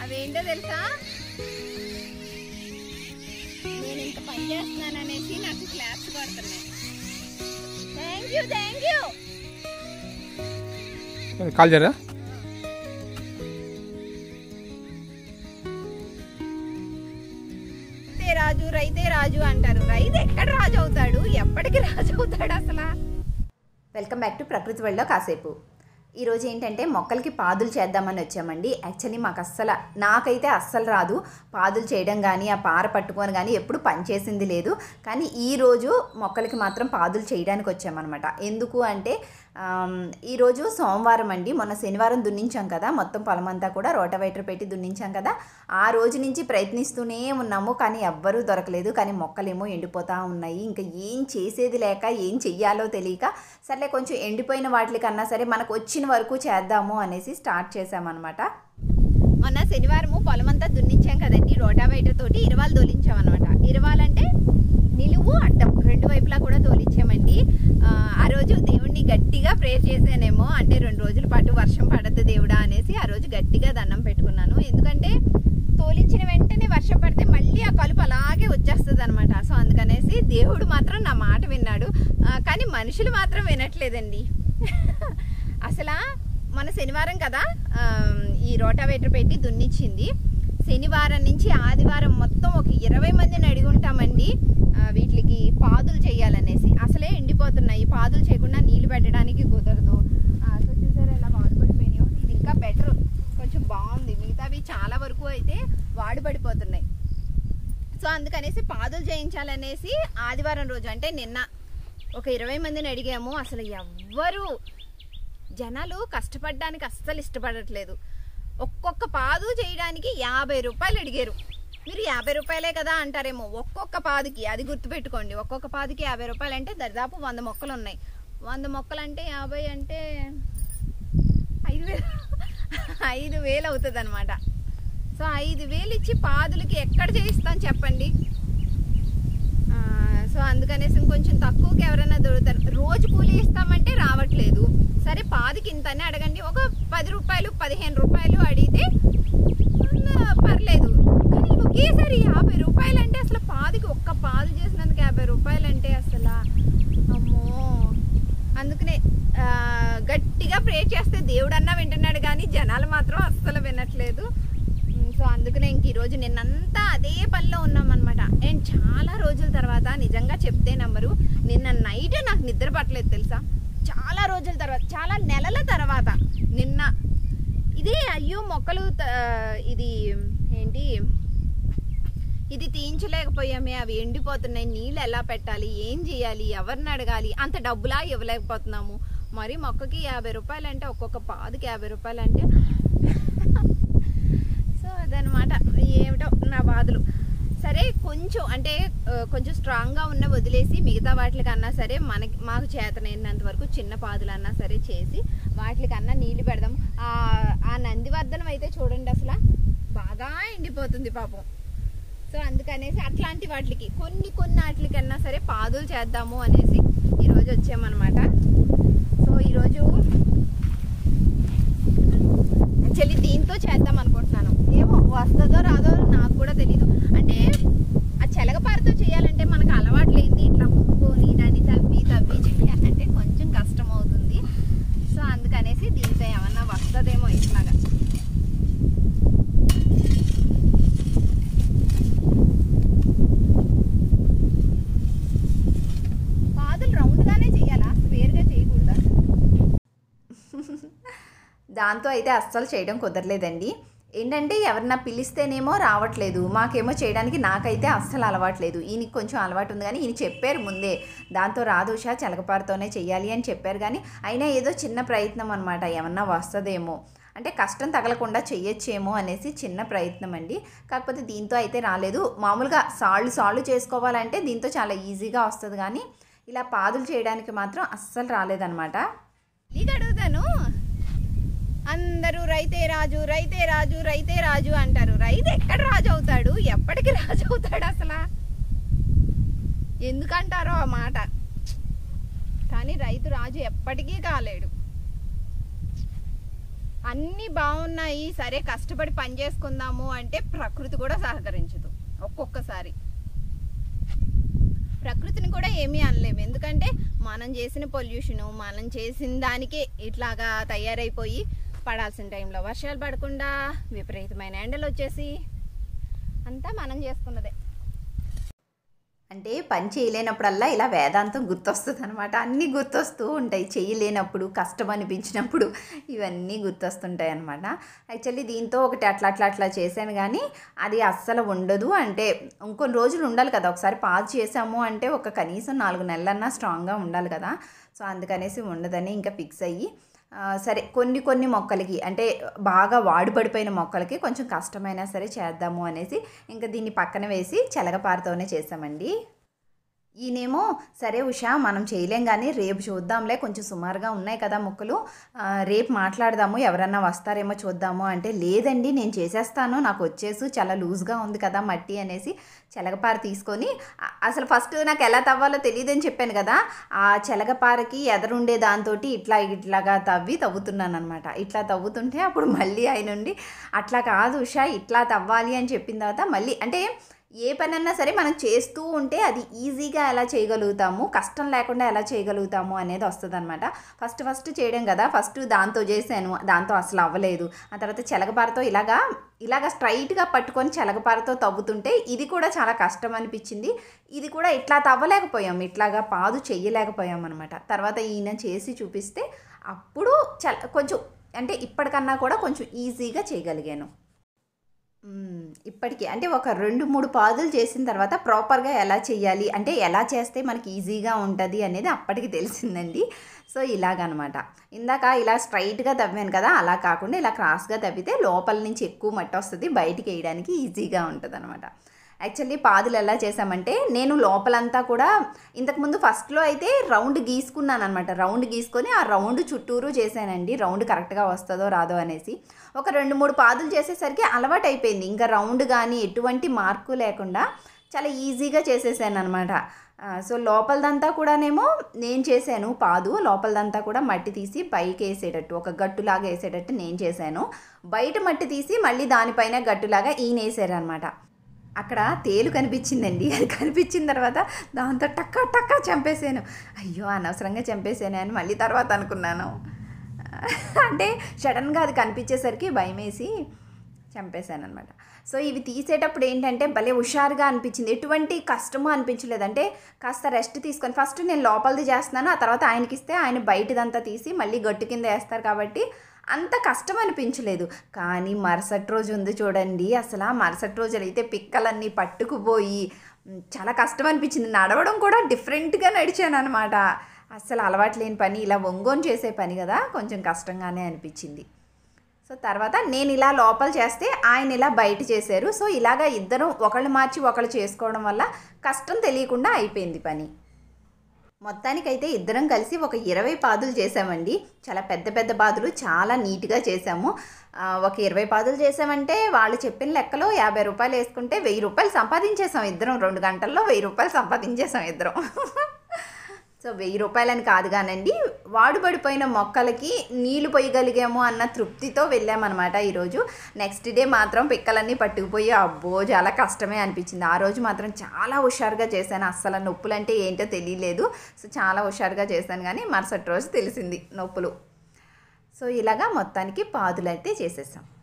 అవేంటో తెలుసా నేను ఇంత పని చేస్తున్నాను అనేసి నాకు క్లాప్స్ కొడుతున్నాయి thank you thank you call చేయరా రైతే రాజు రైతే రాజు అంటారు రైతు ఎక్కడ రాజు అవుతాడు ఎప్పటికి రాజు అవుతాడు అసలు వెల్కమ్ బ్యాక్ టు ప్రకృతి వరల్డ్లో కాసేపు ఈరోజు ఏంటంటే మొక్కలకి పాదులు చేద్దామని వచ్చామండి యాక్చువల్లీ మాకు అస్సలు నాకైతే అస్సలు రాదు పాదులు చేయడం కానీ ఆ పార పట్టుకొని కానీ ఎప్పుడు పని చేసింది లేదు కానీ ఈరోజు మొక్కలకి మాత్రం పాదులు చేయడానికి వచ్చామన్నమాట ఎందుకు అంటే ఆమ్, ఈరోజు సోమవారం అండి మొన్న శనివారం దున్నించాం కదా మొత్తం పొలం అంతా కూడా రోటవైటర్ పెట్టి దున్నించాం కదా ఆ రోజు నుంచి ప్రయత్నిస్తూనే ఉన్నాము కానీ ఎవ్వరూ దొరకలేదు కానీ మొక్కలేమో ఎండిపోతూ ఉన్నాయి ఇంకా ఏం చేసేది లేక ఏం చెయ్యాలో తెలియక సర్లే కొంచెం ఎండిపోయిన వాటికన్నా సరే మనకు వచ్చిన వరకు చేద్దాము అనేసి స్టార్ట్ చేసామన్నమాట మొన్న శనివారము పొలం అంతా దున్నించాం కదండి రోటావైటర్ తోటి ఇరవాలు తోలించాం అనమాట ఇరవాలంటే నిలువు అడ్డం రెండు వైపులా కూడా తోలించామండి ఆ, ఆ రోజు దేవుణ్ణి గట్టిగా ప్రేర్ చేశానేమో అంటే రెండు రోజుల పాటు వర్షం పడద్దు దేవుడా అనేసి ఆ రోజు గట్టిగా దండం పెట్టుకున్నాను ఎందుకంటే తోలించిన వెంటనే వర్షం పడితే మళ్ళీ ఆ కలుపు అలాగే వచ్చేస్తుంది అనమాట సో అందుకనేసి దేవుడు మాత్రం నా మాట విన్నాడు ఆ, కానీ మనుషులు మాత్రం వినట్లేదండి అసలు మన శనివారం కదా ఆమ్, ఈ రోటావేటర్ పెట్టి దున్నిచ్చింది శనివారం నుంచి ఆదివారం మొత్తం ఒక ఇరవై మందిని అడిగి ఉంటామండి ఆ, వీటికి పాదులు చేయాలనేసి అసలే ఎండిపోతున్నాయి పాదులు చేయకుండా నీళ్లు పెట్టడానికి కుదరదు ఆ, సో చూసారా ఎలా వాడుపడిపోయినాయో ఇది ఇంకా బెటర్ కొంచెం బాగుంది మిగతావి చాలా వరకు అయితే వాడుపడిపోతున్నాయి సో అందుకనేసి పాదులు చేయించాలనేసి ఆదివారం రోజు అంటే నిన్న ఒక ఇరవై మందిని అడిగాము అసలు ఎవ్వరు జనాలు కష్టపడడానికి అస్సలు ఇష్టపడట్లేదు ఒక్కొక్క పాదు చేయడానికి యాభై రూపాయలు అడిగారు మీరు యాభై రూపాయలే కదా అంటారేమో ఒక్కొక్క పాదుకి అది గుర్తుపెట్టుకోండి ఒక్కొక్క పాదుకి యాభై రూపాయలు అంటే దరిదాపు వంద మొక్కలు ఉన్నాయి వంద మొక్కలు అంటే యాభై అంటే ఐదు వేలు ఐదు వేలు అవుతుంది అనమాట సో ఐదు వేలు ఇచ్చి పాదులకి ఎక్కడ చేయిస్తాను చెప్పండి ఆ, సో అందుకనేసి కొంచెం తక్కువకి ఎవరైనా దొరుకుతారు రోజు కూలీ ఇస్తామంటే రావట్లేదు సరే పాదికి ఇంత అని అడగండి ఒక పది రూపాయలు పదిహేను రూపాయలు అడిగితే ఆ, పర్లేదు కానీ ఒకేసారి యాభై రూపాయలు అంటే అసలు పాదికి ఒక్క పాదు చేసినందుకు యాభై రూపాయలు అంటే అసలు అమ్మో అందుకనే ఆ, గట్టిగా ప్రే చేస్తే దేవుడన్నా వింటున్నాడు కానీ జనాలు మాత్రం అస్సలు వినట్లేదు ఉమ్, సో అందుకనే ఇంక ఈరోజు నిన్నంతా అదే పనిలో ఉన్నామన్నమాట అండ్ చాలా రోజుల తర్వాత నిజంగా చెప్తే నంబరు నిన్న నైట్ నాకు నిద్ర పట్టలేదు తెలుసా చాలా రోజుల తర్వాత చాలా నెలల తర్వాత నిన్న ఇదే అయ్యో మొక్కలు త- ఇది ఏంటి ఇది తీయించలేకపోయామే అవి ఎండిపోతున్నాయి నీళ్ళు ఎలా పెట్టాలి ఏం చేయాలి ఎవరిని అడగాలి అంత డబ్బులా ఇవ్వలేకపోతున్నాము మరి మొక్కకి యాభై రూపాయలు అంటే ఒక్కొక్క పాదుకి యాభై రూపాయలు అంటే సో అదనమాట ఏమిటో నా బాధలు సరే కొంచెం అంటే ఆ, కొంచెం స్ట్రాంగ్గా ఉన్న వదిలేసి మిగతా వాటికన్నా సరే మనకి మాకు చేతనైనంత వరకు చిన్న పాదులన్నా సరే చేసి వాటికన్నా నీళ్లు పెడదాం ఆ ఆ నందివర్ధనం అయితే చూడండి అసలు బాగా ఎండిపోతుంది పాపం సో అందుకనేసి అట్లాంటి వాటికి కొన్ని కొన్ని వాటికన్నా సరే పాదులు చేద్దాము అనేసి ఈరోజు వచ్చామన్నమాట సో ఈరోజు యాక్చువల్లీ దీంతో చేద్దాం అనుకుంటున్నాను ఏమో వస్తుందో రాదో నాకు కూడా తెలీదు అంటే ఆ చెలగపారతో చేయాలంటే మనకు అలవాటు లేనిది ఇట్లా ముక్కొని దాన్ని తవ్వి తవ్వి చేయాలంటే కొంచెం కష్టం అవుతుంది సో అందుకనేసి దీంతో ఏమన్నా వస్తుందేమో ఇట్లాగా పాదులు రౌండ్గానే చేయాలా స్క్వేర్గా చేయకూడదా దాంతో అయితే అస్సలు చేయడం కుదరలేదండి ఏంటంటే ఎవరన్నా పిలిస్తేనేమో రావట్లేదు మాకేమో చేయడానికి నాకైతే అస్సలు అలవాట్లేదు ఈయనకి కొంచెం అలవాటు ఉంది కానీ ఈయన చెప్పారు ముందే దాంతో రాదు ఉషా చెలకపారతోనే చెయ్యాలి అని చెప్పారు కానీ అయినా ఏదో చిన్న ప్రయత్నం అనమాట ఏమన్నా వస్తుందేమో అంటే కష్టం తగలకుండా చెయ్యొచ్చేమో అనేసి చిన్న ప్రయత్నం అండి కాకపోతే దీంతో అయితే రాలేదు మామూలుగా సాళ్ళు సాళ్ళు చేసుకోవాలంటే దీంతో చాలా ఈజీగా వస్తుంది కానీ ఇలా పాదులు చేయడానికి మాత్రం అస్సలు రాలేదనమాట నీకు అడుగుతాను అందరూ రైతే రాజు రైతే రాజు రైతే రాజు అంటారు రైతు ఎక్కడ రాజు అవుతాడు ఎప్పటికి రాజు అవుతాడు అసలు ఎందుకంటారో ఆ మాట కానీ రైతు రాజు ఎప్పటికీ కాలేడు ఆ అన్నీ బాగున్నాయి సరే కష్టపడి పని చేసుకుందాము అంటే ప్రకృతి కూడా సహకరించదు ఒక్కొక్కసారి ప్రకృతిని కూడా ఏమీ అనలేము ఎందుకంటే మనం చేసిన పొల్యూషను మనం చేసిన దానికే ఇట్లాగా తయారైపోయి పడాల్సిన టైంలో వర్షాలు పడకుండా విపరీతమైన ఎండలు వచ్చేసి అంతా మనం చేసుకున్నదే అంటే పని చేయలేనప్పుడల్లా ఇలా వేదాంతం గుర్తొస్తుంది అనమాట అన్నీ గుర్తొస్తూ ఉంటాయి చేయలేనప్పుడు కష్టం అనిపించినప్పుడు ఇవన్నీ గుర్తొస్తుంటాయి అనమాట యాక్చువల్లీ దీంతో ఒకటి అట్లా అట్లా అట్లా చేశాను కానీ అది అస్సలు ఉండదు అంటే ఇంకొన్ని రోజులు ఉండాలి కదా ఒకసారి పాజ్ చేసాము అంటే ఒక కనీసం నాలుగు నెలలన్నా స్ట్రాంగ్గా ఉండాలి కదా సో అందుకనేసి ఉండదని ఇంకా ఫిక్స్ అయ్యి ఆ, సరే కొన్ని కొన్ని మొక్కలకి అంటే బాగా వాడుపడిపోయిన మొక్కలకి కొంచెం కష్టమైనా సరే చేద్దాము అనేసి ఇంకా దీన్ని పక్కన వేసి చెలగపారతోనే చేసామండి ఈయనేమో సరే ఉషా మనం చేయలేం కానీ రేపు చూద్దాంలే కొంచెం సుమారుగా ఉన్నాయి కదా మొక్కలు ఆ, రేపు మాట్లాడదాము ఎవరన్నా వస్తారేమో చూద్దాము అంటే లేదండి నేను చేసేస్తాను నాకు వచ్చేసి చాలా లూజ్గా ఉంది కదా మట్టి అనేసి చెలగపార తీసుకొని అ- అసలు ఫస్ట్ నాకు ఎలా తవ్వాలో తెలియదని చెప్పాను కదా ఆ చెలగపారకి ఎదరుండే దాంతో ఇట్లా ఇట్లాగా తవ్వి తవ్వుతున్నాను అనమాట ఇట్లా తవ్వుతుంటే అప్పుడు మళ్ళీ ఆయన నుండి అట్లా కాదు ఉషా ఇట్లా తవ్వాలి అని చెప్పిన తర్వాత మళ్ళీ అంటే ఏ పనన్నా సరే మనం చేస్తూ ఉంటే అది ఈజీగా ఎలా చేయగలుగుతాము కష్టం లేకుండా ఎలా చేయగలుగుతాము అనేది వస్తుంది అనమాట ఫస్ట్ ఫస్ట్ చేయడం కదా ఫస్ట్ దాంతో చేశాను దాంతో అసలు అవ్వలేదు ఆ తర్వాత చెలగపారతో ఇలాగా ఇలాగ స్ట్రైట్గా పట్టుకొని చెలగపారతో తవ్వుతుంటే ఇది కూడా చాలా కష్టం అనిపించింది ఇది కూడా ఇట్లా తవ్వలేకపోయాం ఇట్లాగా పాదు చెయ్యలేకపోయాం అనమాట తర్వాత ఈయన చేసి చూపిస్తే అప్పుడు చల కొంచెం అంటే ఇప్పటికన్నా కూడా కొంచెం ఈజీగా చేయగలిగాను మ్మ్. ఇప్పటికీ అంటే ఒక రెండు మూడు పాదులు చేసిన తర్వాత ప్రాపర్గా ఎలా చేయాలి అంటే ఎలా చేస్తే మనకి ఈజీగా ఉంటుంది అనేది అప్పటికి తెలిసిందండి సో ఇలాగనమాట ఇందాక ఇలా స్ట్రైట్గా తవ్వాను కదా అలా కాకుండా ఇలా క్రాస్గా తవ్వితే లోపల నుంచి ఎక్కువ మట్టి వస్తుంది బయటికి వేయడానికి ఈజీగా ఉంటుంది అనమాట యాక్చువల్లీ పాదులు ఎలా చేసామంటే నేను లోపలంతా కూడా ఇంతకుముందు ఫస్ట్లో అయితే రౌండ్ గీసుకున్నాను అనమాట రౌండ్ గీసుకొని ఆ రౌండ్ చుట్టూరు చేశానండి రౌండ్ కరెక్ట్గా వస్తుందో రాదో అనేసి ఒక రెండు మూడు పాదులు చేసేసరికి అలవాటు అయిపోయింది ఇంకా రౌండ్ కానీ ఎటువంటి మార్కు లేకుండా చాలా ఈజీగా చేసేసాను అనమాట సో లోపలదంతా కూడానేమో నేను చేశాను పాదు లోపలదంతా కూడా మట్టి తీసి పైకి వేసేటట్టు ఒక గట్టులాగా వేసేటట్టు నేను చేశాను బయట మట్టి తీసి మళ్ళీ దానిపైన గట్టులాగా ఈయన వేసారు అనమాట అక్కడ తేలు కనిపించిందండి అది కనిపించిన తర్వాత దాంతో టక్క టక్క చంపేశాను అయ్యో అనవసరంగా చంపేశాను అని మళ్ళీ తర్వాత అనుకున్నాను అంటే సడన్గా అది కనిపించేసరికి భయం వేసి చంపేశాను అనమాట సో ఇవి తీసేటప్పుడు ఏంటంటే భలే హుషారుగా అనిపించింది ఎటువంటి కష్టమో అనిపించలేదు అంటే కాస్త రెస్ట్ తీసుకొని ఫస్ట్ నేను లోపలిది చేస్తున్నాను ఆ తర్వాత ఆయనకి ఇస్తే ఆయన బయటదంతా తీసి మళ్ళీ గట్టు కింద వేస్తారు కాబట్టి అంత కష్టం అనిపించలేదు కానీ మరుసటి రోజు ఉంది చూడండి అసలు ఆ మరుసటి రోజు అయితే పిక్కలన్నీ పట్టుకుపోయి ఉమ్, చాలా కష్టం అనిపించింది నడవడం కూడా డిఫరెంట్గా నడిచాను అనమాట అసలు అలవాటు లేని పని ఇలా ఒంగోని చేసే పని కదా కొంచెం కష్టంగానే అనిపించింది సో తర్వాత నేను ఇలా లోపల చేస్తే ఆయన ఇలా బయట చేశారు సో ఇలాగా ఇద్దరం ఒకళ్ళు మార్చి ఒకళ్ళు చేసుకోవడం వల్ల కష్టం తెలియకుండా అయిపోయింది పని మొత్తానికైతే ఇద్దరం కలిసి ఒక ఇరవై పాదులు చేసామండి చాలా పెద్ద పెద్ద పాదులు చాలా నీట్గా చేసాము ఆ, ఒక ఇరవై పాదులు చేసామంటే వాళ్ళు చెప్పిన లెక్కలో యాభై రూపాయలు వేసుకుంటే వెయ్యి రూపాయలు సంపాదించేసాం ఇద్దరం రెండు గంటల్లో వెయ్యి రూపాయలు సంపాదించేసాం ఇద్దరం సో వెయ్యి రూపాయలని కాదు కానండి వాడుబడిపోయిన మొక్కలకి నీళ్లు పోయగలిగాము అన్న తృప్తితో వెళ్ళామన్నమాట ఈరోజు నెక్స్ట్ డే మాత్రం పిక్కలన్నీ పట్టుకుపోయి అబ్బో చాలా కష్టమే అనిపించింది ఆ రోజు మాత్రం చాలా హుషారుగా చేశాను అస్సలు నొప్పులు అంటే ఏంటో తెలియలేదు సో చాలా హుషారుగా చేశాను కానీ మరుసటి రోజు తెలిసింది నొప్పులు సో ఇలాగా మొత్తానికి పాదులు అయితే చేసేసాం